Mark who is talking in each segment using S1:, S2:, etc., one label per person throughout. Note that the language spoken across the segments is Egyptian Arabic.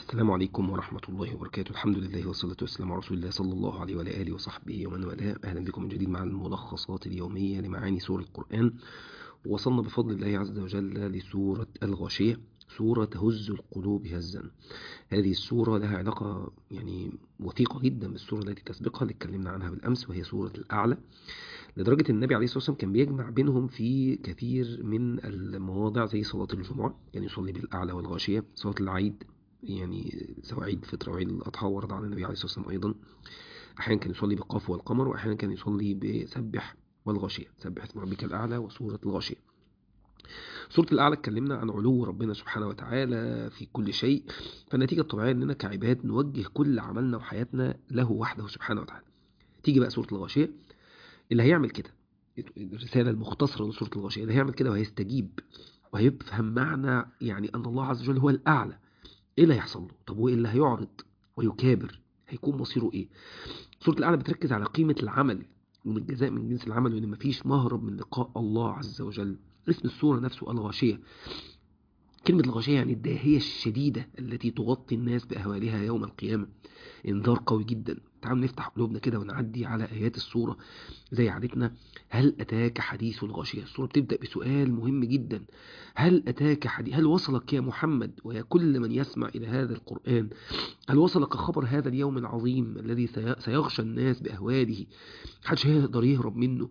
S1: السلام عليكم ورحمة الله وبركاته الحمد لله والصلاة والسلام على رسول الله صلى الله عليه وعلى آله وصحبه ومن والاه أهلا بكم من جديد مع الملخصات اليومية لمعاني سور القرآن وصلنا بفضل الله عز وجل لسورة الغاشية سورة تهز القلوب هزا هذه السورة لها علاقة يعني وثيقة جدا بالسورة التي تسبقها اللي اتكلمنا عنها بالأمس وهي سورة الأعلى لدرجة النبي عليه الصلاة والسلام كان بيجمع بينهم في كثير من المواضع زي صلاة الجمعة يعني يصلي بالأعلى والغاشية صلاة العيد يعني سواء عيد الفطر وعيد الأضحى ورد عن النبي عليه الصلاة والسلام أيضا أحيانا كان يصلي بالقاف والقمر وأحيانا كان يصلي بسبح والغاشية سبح اسم ربك الأعلى وسورة الغاشية سورة الأعلى اتكلمنا عن علو ربنا سبحانه وتعالى في كل شيء فالنتيجة الطبيعية أننا كعباد نوجه كل عملنا وحياتنا له وحده سبحانه وتعالى تيجي بقى سورة الغاشية اللي هيعمل كده الرسالة المختصرة لسورة الغاشية اللي هيعمل كده وهيستجيب وهيفهم معنى يعني أن الله عز وجل هو الأعلى ايه اللي هيحصل له طب وايه اللي هيعرض ويكابر هيكون مصيره ايه سورة الأعلى بتركز على قيمة العمل ومن الجزاء من جنس العمل وان مفيش مهرب من لقاء الله عز وجل اسم السورة نفسه الغاشية كلمة الغاشية يعني الداهية الشديدة التي تغطي الناس بأهوالها يوم القيامة انذار قوي جدا تعالوا نفتح قلوبنا كده ونعدي على آيات السورة زي عادتنا هل أتاك حديث الغاشية السورة بتبدأ بسؤال مهم جدا هل أتاك حديث هل وصلك يا محمد ويا كل من يسمع إلى هذا القرآن هل وصلك خبر هذا اليوم العظيم الذي سيغشى الناس بأهواله محدش هيقدر يهرب منه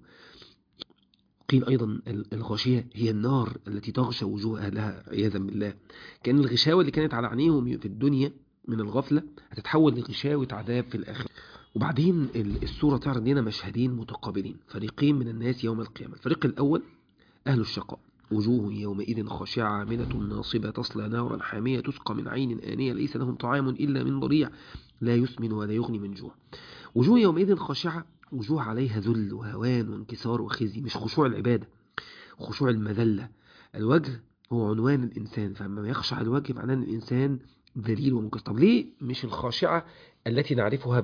S1: قيل أيضا الغاشية هي النار التي تغشى وجوه أهلها عياذا بالله كأن الغشاوة اللي كانت على عينيهم في الدنيا من الغفلة هتتحول لغشاوة عذاب في الآخرة وبعدين السورة تعرض لنا مشهدين متقابلين فريقين من الناس يوم القيامة الفريق الأول أهل الشقاء وجوه يومئذ خاشعة عاملة ناصبة تصلى نارا حامية تسقى من عين آنية ليس لهم طعام إلا من ضريع لا يسمن ولا يغني من جوع وجوه يومئذ خاشعة وجوه عليها ذل وهوان وانكسار وخزي مش خشوع العبادة خشوع المذلة الوجه هو عنوان الإنسان فلما يخشع الوجه معناه أن الإنسان ذليل ومنكسر طب ليه مش الخاشعة التي نعرفها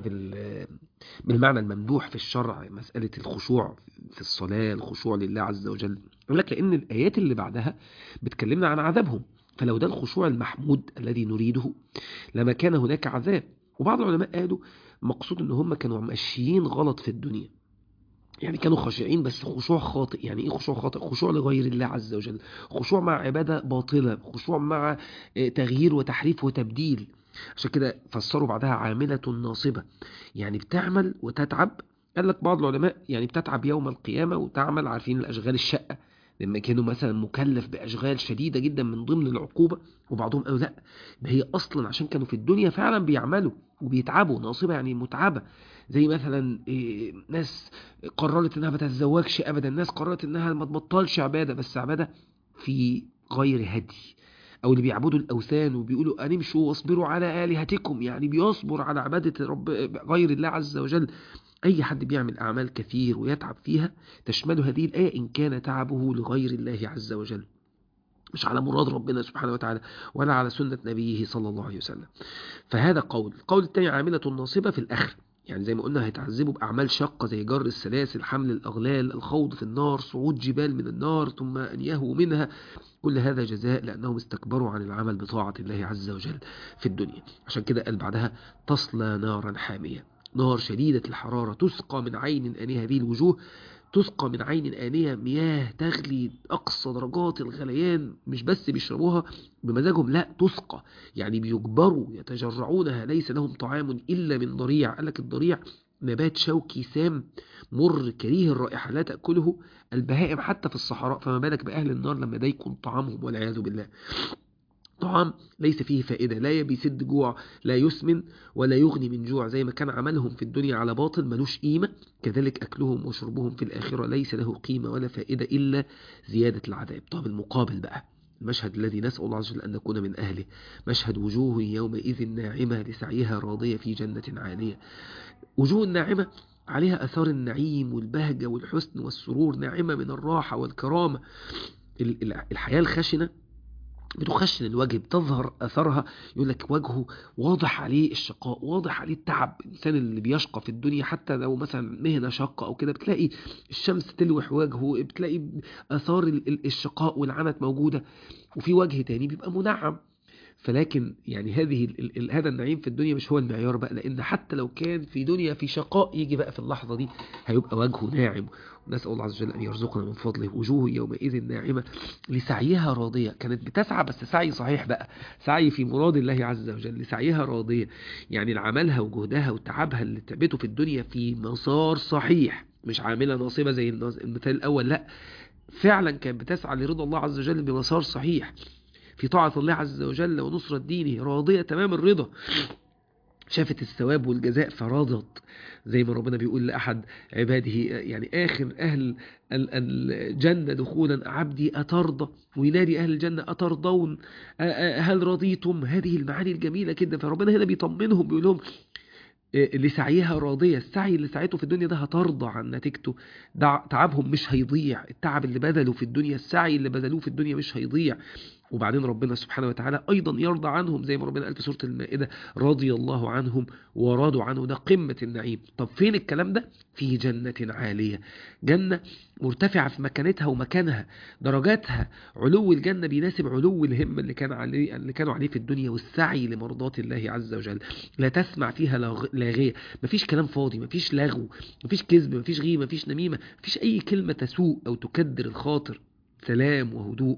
S1: بالمعنى الممدوح في الشرع مسألة الخشوع في الصلاة الخشوع لله عز وجل يقول لك لأن الآيات اللي بعدها بتكلمنا عن عذابهم فلو ده الخشوع المحمود الذي نريده لما كان هناك عذاب وبعض العلماء قالوا مقصود ان هم كانوا ماشيين غلط في الدنيا يعني كانوا خاشعين بس خشوع خاطئ يعني ايه خشوع خاطئ خشوع لغير الله عز وجل خشوع مع عبادة باطلة خشوع مع تغيير وتحريف وتبديل عشان كده فسروا بعدها عاملة ناصبة يعني بتعمل وتتعب قال لك بعض العلماء يعني بتتعب يوم القيامة وتعمل عارفين الأشغال الشقة لما كانوا مثلا مكلف بأشغال شديدة جدا من ضمن العقوبة وبعضهم قالوا لا ده هي أصلا عشان كانوا في الدنيا فعلا بيعملوا وبيتعبوا ناصبة يعني متعبة زي مثلا إيه ناس قررت انها ما تتزوجش ابدا ناس قررت انها ما تبطلش عبادة بس عبادة في غير هدي او اللي بيعبدوا الاوثان وبيقولوا انمشوا واصبروا على الهتكم يعني بيصبر على عبادة رب غير الله عز وجل أي حد بيعمل أعمال كثير ويتعب فيها تشمل هذه الآية إن كان تعبه لغير الله عز وجل مش على مراد ربنا سبحانه وتعالى ولا على سنة نبيه صلى الله عليه وسلم فهذا قول القول الثاني عاملة ناصبة في الآخر يعني زي ما قلنا هيتعذبوا بأعمال شاقة زي جر السلاسل حمل الأغلال الخوض في النار صعود جبال من النار ثم أن يهووا منها كل هذا جزاء لأنهم استكبروا عن العمل بطاعة الله عز وجل في الدنيا عشان كده قال بعدها تصلى نارا حامية نار شديدة الحرارة تسقى من عين آنية هذه الوجوه تسقى من عين آنية مياه تغلي أقصى درجات الغليان مش بس بيشربوها بمزاجهم لا تسقى يعني بيجبروا يتجرعونها ليس لهم طعام إلا من ضريع قال لك الضريع نبات شوكي سام مر كريه الرائحة لا تأكله البهائم حتى في الصحراء فما بالك بأهل النار لما ده يكون طعامهم والعياذ بالله طعام ليس فيه فائدة لا بيسد جوع لا يسمن ولا يغني من جوع زي ما كان عملهم في الدنيا على باطل ملوش قيمة كذلك أكلهم وشربهم في الآخرة ليس له قيمة ولا فائدة إلا زيادة العذاب طب المقابل بقى المشهد الذي نسأل الله عز وجل أن نكون من أهله مشهد وجوه يومئذ ناعمة لسعيها راضية في جنة عالية وجوه الناعمة عليها أثار النعيم والبهجة والحسن والسرور ناعمة من الراحة والكرامة الحياة الخشنة بتخشن الوجه بتظهر اثرها يقول لك وجهه واضح عليه الشقاء واضح عليه التعب الانسان اللي بيشقى في الدنيا حتى لو مثلا مهنه شاقه او كده بتلاقي الشمس تلوح وجهه بتلاقي اثار الشقاء والعنت موجوده وفي وجه تاني بيبقى منعم فلكن يعني هذه ال ال هذا النعيم في الدنيا مش هو المعيار بقى لان حتى لو كان في دنيا في شقاء يجي بقى في اللحظة دي هيبقى وجهه ناعم نسأل الله عز وجل أن يرزقنا من فضله وجوه يومئذ ناعمة لسعيها راضية كانت بتسعى بس سعي صحيح بقى سعي في مراد الله عز وجل لسعيها راضية يعني عملها وجهدها وتعبها اللي تعبته في الدنيا في مسار صحيح مش عاملة ناصبة زي المثال الأول لا فعلا كانت بتسعى لرضا الله عز وجل بمسار صحيح في طاعة الله عز وجل ونصرة دينه راضية تمام الرضا شافت الثواب والجزاء فرضت زي ما ربنا بيقول لأحد عباده يعني آخر أهل الجنة دخولا عبدي أترضى وينادي أهل الجنة أترضون هل رضيتم هذه المعاني الجميلة كده فربنا هنا بيطمنهم بيقول لهم لسعيها راضية السعي اللي سعيته في الدنيا ده هترضى عن نتيجته تعبهم مش هيضيع التعب اللي بذلوا في الدنيا السعي اللي بذلوه في الدنيا مش هيضيع وبعدين ربنا سبحانه وتعالى أيضا يرضى عنهم زي ما ربنا قال في سورة المائدة رضي الله عنهم ورضوا عنه ده قمة النعيم طب فين الكلام ده؟ في جنة عالية جنة مرتفعة في مكانتها ومكانها درجاتها علو الجنة بيناسب علو الهمة اللي كان عليه اللي كانوا عليه في الدنيا والسعي لمرضات الله عز وجل لا تسمع فيها لاغية مفيش كلام فاضي مفيش لغو مفيش كذب مفيش غيبة مفيش نميمة مفيش أي كلمة تسوء أو تكدر الخاطر سلام وهدوء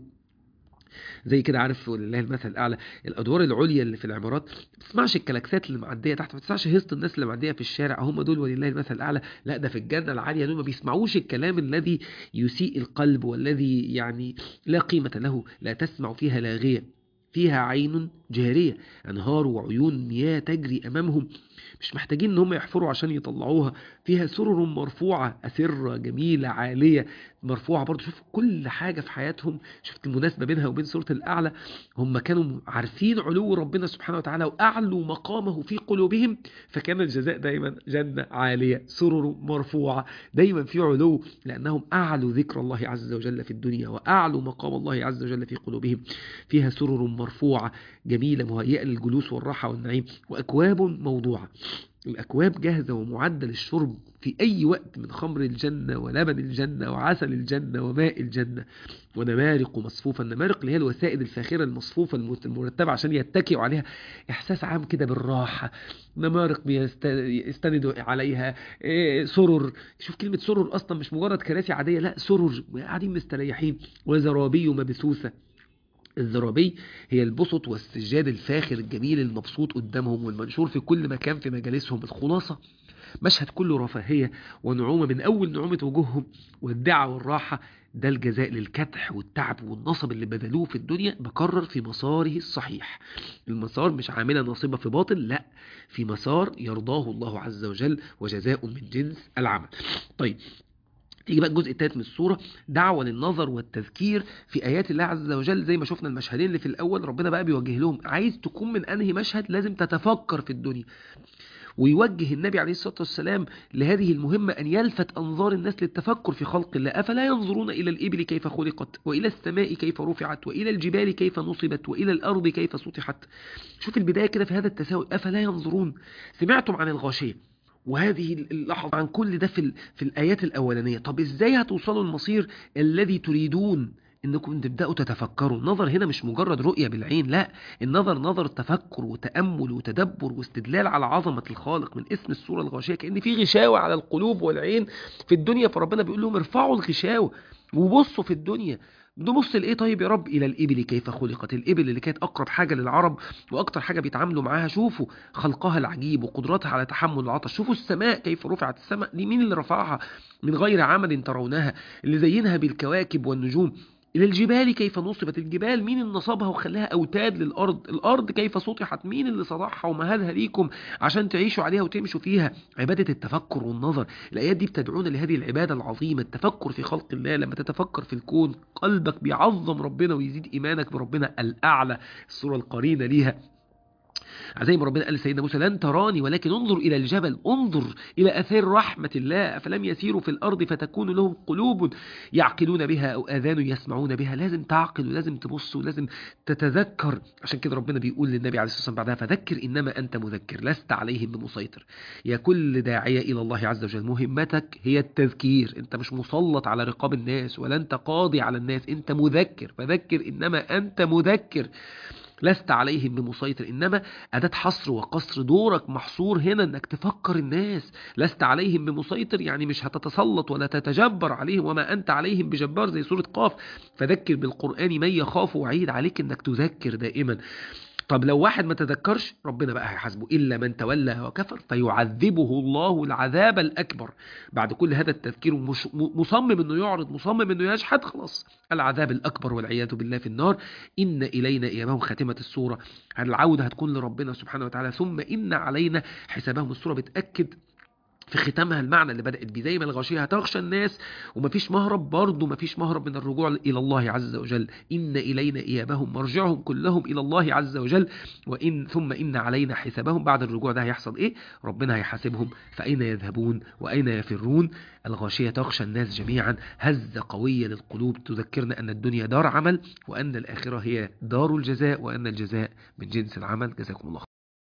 S1: زي كده عارف ولله المثل الاعلى الادوار العليا اللي في العمارات ما بتسمعش الكلاكسات اللي معديه تحت ما بتسمعش هيصه الناس اللي معديه في الشارع هم دول ولله المثل الاعلى لا ده في الجنه العاليه دول ما بيسمعوش الكلام الذي يسيء القلب والذي يعني لا قيمه له لا تسمع فيها لاغيه فيها عين جاريه انهار وعيون مياه تجري امامهم مش محتاجين ان هم يحفروا عشان يطلعوها فيها سرر مرفوعة أسرة جميلة عالية مرفوعة برضو شوف كل حاجة في حياتهم شفت المناسبة بينها وبين سورة الأعلى هم كانوا عارفين علو ربنا سبحانه وتعالى وأعلوا مقامه في قلوبهم فكان الجزاء دايما جنة عالية سرر مرفوعة دايما في علو لأنهم أعلوا ذكر الله عز وجل في الدنيا وأعلوا مقام الله عز وجل في قلوبهم فيها سرر مرفوعة جميلة مهيئة للجلوس والراحة والنعيم وأكواب موضوعة الأكواب جاهزة ومعدة للشرب في أي وقت من خمر الجنة ولبن الجنة وعسل الجنة وماء الجنة ونمارق مصفوفة النمارق اللي هي الوسائد الفاخرة المصفوفة المرتبة عشان يتكئوا عليها إحساس عام كده بالراحة نمارق بيستندوا عليها سرر شوف كلمة سرر أصلا مش مجرد كراسي عادية لا سرر قاعدين مستريحين وزرابي مبثوثة الزرابي هي البسط والسجاد الفاخر الجميل المبسوط قدامهم والمنشور في كل مكان في مجالسهم الخلاصة مشهد كله رفاهية ونعومة من أول نعومة وجوههم والدعة والراحة ده الجزاء للكدح والتعب والنصب اللي بذلوه في الدنيا بكرر في مساره الصحيح المسار مش عاملة ناصبة في باطل لا في مسار يرضاه الله عز وجل وجزاء من جنس العمل طيب تيجي بقى الجزء الثالث من السورة دعوة للنظر والتذكير في آيات الله عز وجل زي ما شفنا المشهدين اللي في الأول ربنا بقى بيوجه لهم عايز تكون من أنهي مشهد لازم تتفكر في الدنيا ويوجه النبي عليه الصلاة والسلام لهذه المهمة أن يلفت أنظار الناس للتفكر في خلق الله أفلا ينظرون إلى الإبل كيف خلقت وإلى السماء كيف رفعت وإلى الجبال كيف نصبت وإلى الأرض كيف سطحت شوف البداية كده في هذا التساؤل أفلا ينظرون سمعتم عن الغاشية وهذه اللحظة عن كل ده في, في الآيات الأولانية طب إزاي هتوصلوا المصير الذي تريدون انكم تبداوا تتفكروا النظر هنا مش مجرد رؤيه بالعين لا النظر نظر تفكر وتامل وتدبر واستدلال على عظمه الخالق من اسم السوره الغاشيه كان في غشاوه على القلوب والعين في الدنيا فربنا بيقول لهم ارفعوا الغشاوه وبصوا في الدنيا نبص لايه طيب يا رب الى الابل كيف خلقت الابل اللي كانت اقرب حاجه للعرب واكتر حاجه بيتعاملوا معاها شوفوا خلقها العجيب وقدرتها على تحمل العطش شوفوا السماء كيف رفعت السماء دي مين اللي رفعها من غير عمد ترونها اللي زينها بالكواكب والنجوم إلى الجبال كيف نصبت الجبال مين اللي نصبها وخلاها أوتاد للأرض الأرض كيف سطحت مين اللي صدحها ومهدها ليكم عشان تعيشوا عليها وتمشوا فيها عبادة التفكر والنظر الآيات دي بتدعونا لهذه العبادة العظيمة التفكر في خلق الله لما تتفكر في الكون قلبك بيعظم ربنا ويزيد إيمانك بربنا الأعلى الصورة القرينة ليها زي ما ربنا قال لسيدنا موسى لن تراني ولكن انظر إلى الجبل انظر إلى أثار رحمة الله أفلم يسيروا في الأرض فتكون لهم قلوب يعقلون بها أو آذان يسمعون بها لازم تعقل ولازم تبص ولازم تتذكر عشان كده ربنا بيقول للنبي عليه الصلاة والسلام بعدها فذكر إنما أنت مذكر لست عليهم بمسيطر يا كل داعية إلى الله عز وجل مهمتك هي التذكير أنت مش مسلط على رقاب الناس ولا أنت قاضي على الناس أنت مذكر فذكر إنما أنت مذكر لست عليهم بمسيطر إنما أداة حصر وقصر دورك محصور هنا أنك تفكر الناس لست عليهم بمسيطر يعني مش هتتسلط ولا تتجبر عليهم وما أنت عليهم بجبار زي سورة قاف فذكر بالقرآن من يخاف وعيد عليك أنك تذكر دائما طب لو واحد ما تذكرش ربنا بقى هيحاسبه إلا من تولى وكفر فيعذبه الله العذاب الأكبر بعد كل هذا التذكير ومش مصمم أنه يعرض مصمم أنه يجحد خلاص العذاب الأكبر والعياذ بالله في النار إن إلينا إيابهم خاتمة السورة العودة هتكون لربنا سبحانه وتعالى ثم إن علينا حسابهم السورة بتأكد في ختامها المعنى اللي بدأت بيه زي ما الغاشية هتغشى الناس ومفيش مهرب برضه مفيش مهرب من الرجوع إلى الله عز وجل إن إلينا إيابهم مرجعهم كلهم إلى الله عز وجل وإن ثم إن علينا حسابهم بعد الرجوع ده هيحصل إيه ربنا هيحاسبهم فأين يذهبون وأين يفرون الغاشية تغشى الناس جميعا هزة قوية للقلوب تذكرنا أن الدنيا دار عمل وأن الآخرة هي دار الجزاء وأن الجزاء من جنس العمل جزاكم الله